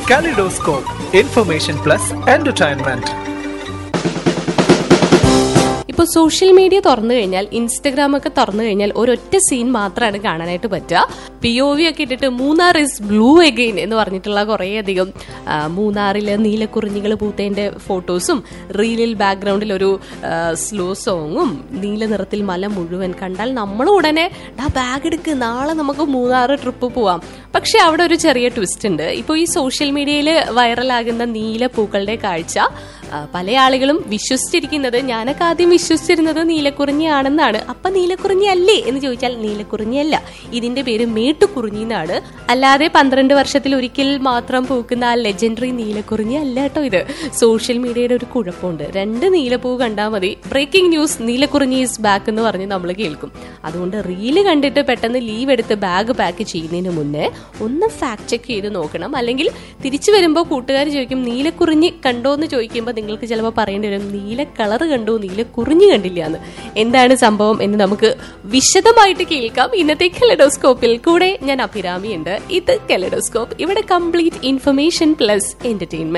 Kaleidoscope, information plus entertainment. ഇപ്പോൾ social media തുറന്നു കഴിഞ്ഞാൽ ഇൻസ്റ്റഗ്രാം ഒക്കെ തുറന്നു കഴിഞ്ഞാൽ ഒരൊറ്റ സീൻ മാത്രമാണ് കാണാനായിട്ട് പറ്റുക പി ഒ വി ഒക്കെ ഇട്ടിട്ട് മൂന്നാർ ഇസ് ബ്ലൂ എഗെയിൻ എന്ന് പറഞ്ഞിട്ടുള്ള കുറേയധികം ആ, മൂന്നാറിലെ നീലക്കുറിഞ്ഞികൾ പൂത്തേന്റെ ഫോട്ടോസും റീലിൽ ബാക്ക്ഗ്രൗണ്ടിൽ ഒരു സ്ലോ സോങ്ങും നീല നിറത്തിൽ മല മുഴുവൻ കണ്ടാൽ നമ്മൾ ഉടനെ ഡാ ബാഗ് എടുക്ക് നാളെ നമുക്ക് മൂന്നാർ ട്രിപ്പ് പോവാം പക്ഷെ അവിടെ ഒരു ചെറിയ ട്വിസ്റ്റ് ഉണ്ട് ഇപ്പോൾ ഈ സോഷ്യൽ മീഡിയയിൽ വൈറലാകുന്ന നീല പൂക്കളുടെ കാഴ്ച ആ, പല ആളുകളും വിശ്വസിച്ചിരിക്കുന്നത് ഞാനൊക്കെ ആദ്യം വിശ്വസിച്ചിരുന്നത് നീലക്കുറിഞ്ഞിയാണെന്നാണ് അപ്പൊ നീലക്കുറിഞ്ഞി അല്ലേ എന്ന് ചോദിച്ചാൽ നീലക്കുറിഞ്ഞിയല്ല ഇതിന്റെ പേര് മേട്ടുകുറിഞ്ഞി എന്നാണ് അല്ലാതെ പന്ത്രണ്ട് വർഷത്തിൽ ഒരിക്കൽ മാത്രം പൂക്കുന്ന ആ ലെജൻഡറി നീലക്കുറിഞ്ഞി അല്ല കേട്ടോ ഇത് സോഷ്യൽ മീഡിയയുടെ ഒരു കുഴപ്പമുണ്ട് രണ്ട് നീലപ്പൂ കണ്ടാൽ മതി breaking news Neelakurinji is back എന്ന് പറഞ്ഞ് നമ്മൾ കേൾക്കും അതുകൊണ്ട് റീല് കണ്ടിട്ട് പെട്ടെന്ന് ലീവ് എടുത്ത് ബാഗ് പാക്ക് ചെയ്യുന്നതിന് മുന്നേ ഒന്ന് ഫാക്ട് ചെക്ക് ചെയ്ത് നോക്കണം അല്ലെങ്കിൽ തിരിച്ചു വരുമ്പോൾ കൂട്ടുകാർ ചോദിക്കും നീലക്കുറിഞ്ഞി കണ്ടോ എന്ന് ചോദിക്കുമ്പോൾ നിങ്ങൾക്ക് ചിലപ്പോൾ പറയേണ്ടി വരും നീല കളർ കണ്ടോ നീല കുറിഞ്ഞി കണ്ടില്ല എന്ന് എന്താണ് സംഭവം എന്ന് നമുക്ക് വിശദമായിട്ട് കേൾക്കാം ഇന്നത്തെ കെലഡോസ്കോപ്പിൽ കൂടെ ഞാൻ അഭിരാമി ഉണ്ട് ഇത് കെലഡോസ്കോപ്പ് ഇവിടെ കംപ്ലീറ്റ് ഇൻഫർമേഷൻ പ്ലസ് എന്റർടൈൻമെന്റ്